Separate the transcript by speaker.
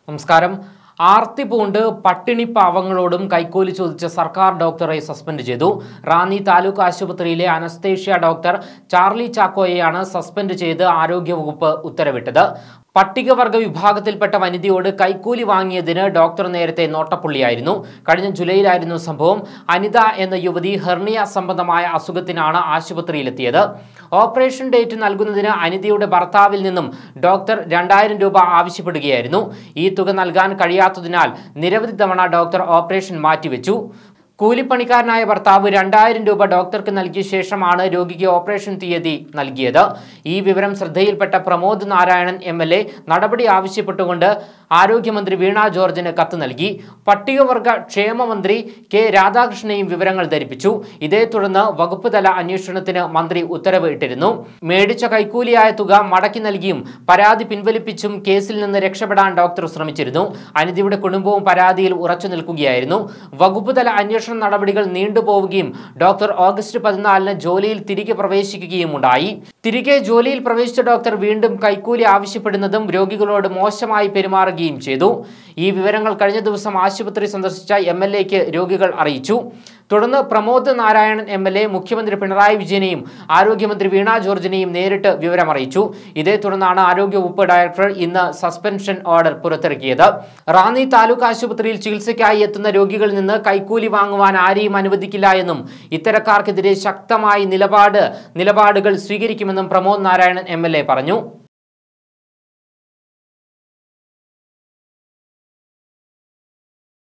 Speaker 1: നമസ്കാരം ആർത്തി പൂണ്ട് പട്ടിണി പാവങ്ങളോടും കൈക്കൂലി ചോദിച്ച സർക്കാർ ഡോക്ടറെ സസ്പെൻഡ് ചെയ്തു റാന്നി താലൂക്ക് ആശുപത്രിയിലെ അനസ്തേഷ്യ ഡോക്ടർ ചാർലി ചാക്കോയെയാണ് സസ്പെൻഡ് ചെയ്ത് ആരോഗ്യവകുപ്പ് ഉത്തരവിട്ടത് പട്ടികവർഗ വിഭാഗത്തിൽപ്പെട്ട വനിതയോട് കൈക്കൂലി വാങ്ങിയതിന് ഡോക്ടർ നേരത്തെ നോട്ടപ്പുള്ളിയായിരുന്നു കഴിഞ്ഞ ജൂലൈയിലായിരുന്നു സംഭവം അനിത എന്ന യുവതി ഹെർണിയ സംബന്ധമായ അസുഖത്തിനാണ് ആശുപത്രിയിലെത്തിയത് ഓപ്പറേഷൻ ഡേറ്റ് നൽകുന്നതിന് അനിതയുടെ ഭർത്താവിൽ നിന്നും ഡോക്ടർ രണ്ടായിരം രൂപ ആവശ്യപ്പെടുകയായിരുന്നു ഈ തുക നൽകാൻ കഴിയാത്തതിനാൽ നിരവധി തവണ ഡോക്ടർ ഓപ്പറേഷൻ മാറ്റിവെച്ചു കൂലിപ്പണിക്കാരനായ ഭർത്താവ് രണ്ടായിരം രൂപ ഡോക്ടർക്ക് നൽകിയ ശേഷമാണ് രോഗിക്ക് ഓപ്പറേഷൻ തീയതി നൽകിയത് ഈ വിവരം ശ്രദ്ധയിൽപ്പെട്ട Pramod Narayanan M L A നടപടി ആവശ്യപ്പെട്ടുകൊണ്ട് ആരോഗ്യമന്ത്രി വീണ ജോർജിന് കത്ത് നൽകി പട്ടികവർഗ ക്ഷേമമന്ത്രി കെ രാധാകൃഷ്ണനെയും വിവരങ്ങൾ ധരിപ്പിച്ചു ഇതേ തുടർന്ന് വകുപ്പ് തല അന്വേഷണത്തിന് മന്ത്രി ഉത്തരവ് ഇട്ടിരുന്നു മേടിച്ച കൈക്കൂലിയായ തുക മടക്കി നൽകിയും പരാതി പിൻവലിപ്പിച്ചും കേസിൽ നിന്ന് രക്ഷപ്പെടാൻ ഡോക്ടർ ശ്രമിച്ചിരുന്നു അനിതയുടെ കുടുംബവും പരാതിയിൽ ഉറച്ചു നിൽക്കുകയായിരുന്നു വകുപ്പ് തല അന്വേഷണ നടപടികൾ നീണ്ടുപോവുകയും ഡോക്ടർ ഓഗസ്റ്റ് പതിനാലിന് ജോലിയിൽ തിരികെ പ്രവേശിക്കുകയും ഉണ്ടായി തിരികെ ജോലിയിൽ പ്രവേശിച്ച ഡോക്ടർ വീണ്ടും കൈക്കൂലി ആവശ്യപ്പെടുന്നതും രോഗികളോട് മോശമായി പെരുമാറുകയും ചെയ്തു ഈ വിവരങ്ങൾ കഴിഞ്ഞ ദിവസം ആശുപത്രി സന്ദർശിച്ച എം എൽ എക്ക് രോഗികൾ അറിയിച്ചു തുടർന്ന് Pramod Narayanan M L A മുഖ്യമന്ത്രി പിണറായി വിജയനെയും ആരോഗ്യമന്ത്രി വീണ ജോർജിനെയും നേരിട്ട് വിവരമറിയിച്ചു ഇതേ തുടർന്നാണ് ആരോഗ്യവകുപ്പ് ഡയറക്ടർ ഇന്ന് സസ്പെൻഷൻ ഓർഡർ പുറത്തിറക്കിയത് റാന്നി താലൂക്ക് ആശുപത്രിയിൽ ചികിത്സയ്ക്കായി എത്തുന്ന രോഗികളിൽ നിന്ന് കൈക്കൂലി വാങ്ങുവാൻ ആരെയും അനുവദിക്കില്ല എന്നും ഇത്തരക്കാർക്കെതിരെ ശക്തമായി നിലപാട് നിലപാടുകൾ സ്വീകരിക്കുമെന്നും പ്രമോദ് നാരായണൻ എം പറഞ്ഞു